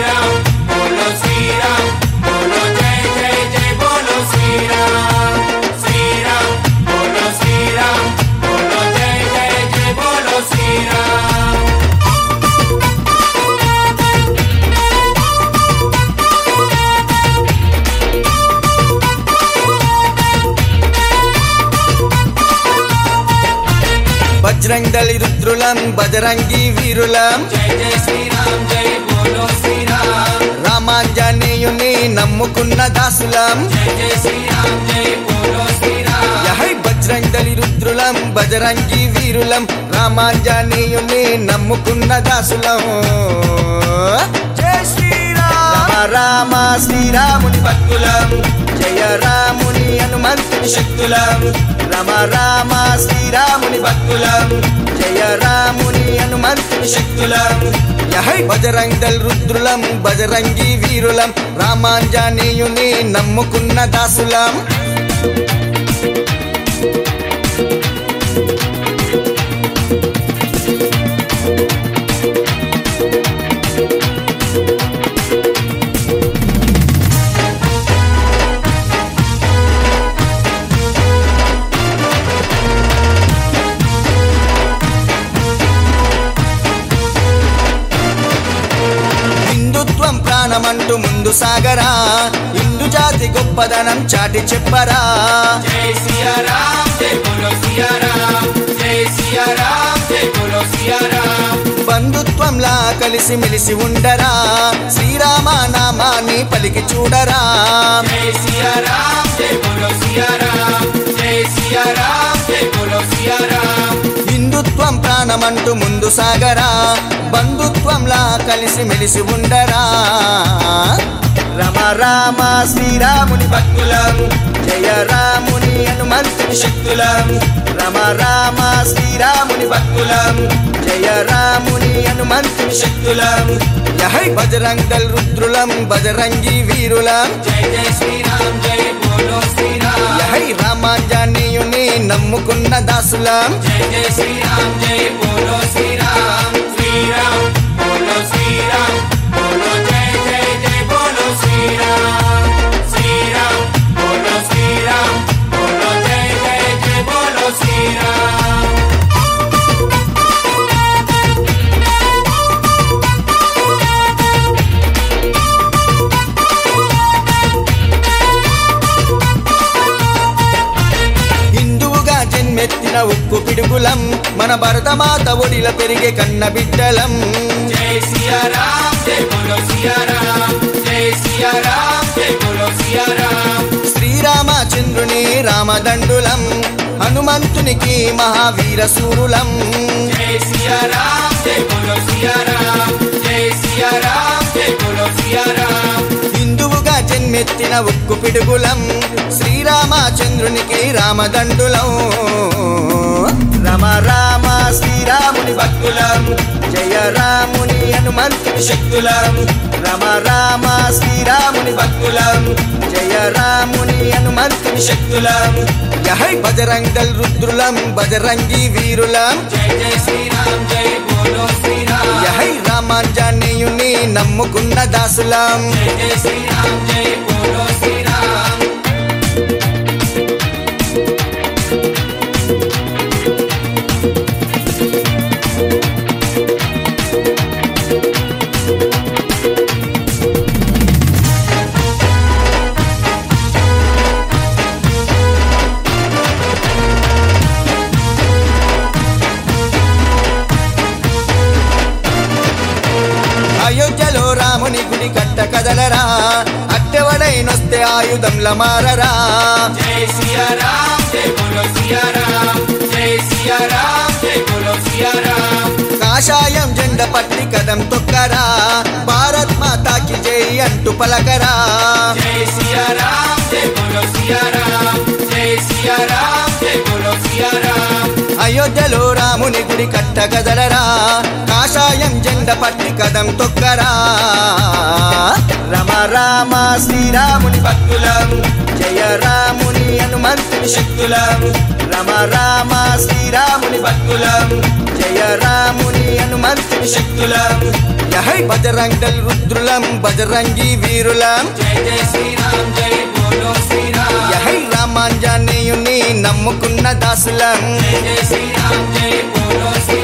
శ్రీరామ్ బోలో శ్రీరామ్ బోలో జై జై జై బోలో శ్రీరామ్ శ్రీరామ్ బోలో శ్రీరామ్ బోలో జై జై జై బోలో శ్రీరామ్ బజరంగలి రుద్రులం బజరంగి వీరులం జై జై శ్రీరామ్ జై బోలో శ్రీరామ్ రామాంజనేయుని నమ్ముకున్న దాసులం జై జై శ్రీరామ్ జై బోలో శ్రీరామ్ యహై బజరంగలి రుద్రులం బజరంగి వీరులం రామాంజనేయుని నమ్ముకున్న దాసులం జై శ్రీరామ రామ శ్రీరాముని భక్తులం జయ రాముని హనుమంతుని శక్తులం రమ రామ శ్రీరాముని భక్తులం జయ రాముని హనుమంతుని శక్తులం యహై బజరంగల్ రుద్రులం బజరంగి వీరులం రామాంజనేయుని నమ్ముకున్న దాసులం హిందుత్వం ప్రాణమంటూ ముందు సాగరా హిందూ జాతి గొప్పదనం చాటి చెప్పరా జై సియారామ్ జై బోలో సియారామ్ జై సియారామ్ జై బోలో సియారామ్ బంధుత్వంలా కలిసి మెలిసి ఉండరా శ్రీరామ నామాన్ని పలికి చూడరా జై సియారామ్ జై బోలో సియారామ్ జై సియారామ్ జై బోలో సియారామ్ హిందుత్వం ప్రాణమంటూ ముందు సాగరా బంధుత్వంలా కలిసి మెలిసి ఉండరా రమ రామ శ్రీరాముని భక్తులం జయ రాముని హనుమంతుని శక్తులం రమ రామ శ్రీరాముని భక్తులం జయ రాముని హనుమంతుని శక్తులం యహై బజరంగల్ రుద్రులం బజరంగి వీరులం జై జై శ్రీరామ్ జై బోలో శ్రీరామ్ యహై రామాంజనేయుని నమ్ముకున్న దాసులం జై జై శ్రీరామ్ జై బోలో శ్రీరామ్ శ్రీరామ్ బోలో శ్రీరామ్ బోలో జై జై జై బోలో శ్రీరామ్ శ్రీరామ్ బోలో శ్రీరామ్ బోలో జై జై జై బోలో శ్రీరామ్ హిందువుగా జన్మెత్తిన ఉక్కు పిడుగులం మన భరతమాత ఒడిల పెరిగే కన్న బిడ్డలం జై సియారామ్ జై బోలో సియారామ్ జై సియారామ్ జై బోలో సియారామ్ శ్రీరామచంద్రుని రామదండులం హనుమంతునికి మహావీర సూరులం జై సియారామ్ జై బోలో సియారామ్ జై సియారామ్ జై బోలో సియారామ్ హిందువుగా జన్మెత్తిన ఉక్కు పిడుగులం శ్రీరామచంద్రునికి రామదండులం రమ రామ శ్రీరాముని భక్తులం జయ రాముని హనుమంతుని శక్తులం రమ రామ శ్రీరాముని భక్తులం జయ రాముని హనుమంతుని శక్తులం యహై బజరంగల్ రుద్రులం బజరంగి వీరులం జై జై శ్రీరామ్ జై బోలో శ్రీరామ్ యహై రామాంజనేయుని నమ్ముకున్న దాసులం జై జై శ్రీరామ్ జై బోలో శ్రీరామ్ అయోధ్యలో రాముని గుడి కట్ట కదలరా అట్టెవడైనొస్తే ఆయుధంల మారరా జై సియారామ్ జై బోలో సియారామ్ జై సియారామ్ జై బోలో సియారామ్ కాషాయం జెండ పట్టి కదం తొక్కరా భారత్ మాతాకి జై అంటూ పలకరా జై సియారామ్ జై బోలో సియారామ్ జై సియారామ్ జై బోలో సియారామ్ అయోధ్యలో రాముని గుడి కట్ట కదలరా కాషాయం జెండ పట్టి కదం తొక్కరా రమ రామ శ్రీరాముని భక్తులం జయ రాముని హనుమ హనుమంతుని శక్తులం రమ రామ శ్రీరాముని భక్తులం జయ రాముని హనుమంతుని శక్తులం యహై బజరంగల్ రుద్రులం బజరంగి వీరులం జై జై శ్రీరామ్ జై బోలో శ్రీరామ్ యహై రామాంజనేయుని నమ్ముకున్న దాసులం జై జై శ్రీరామ్ జై బోలో శ్రీరామ్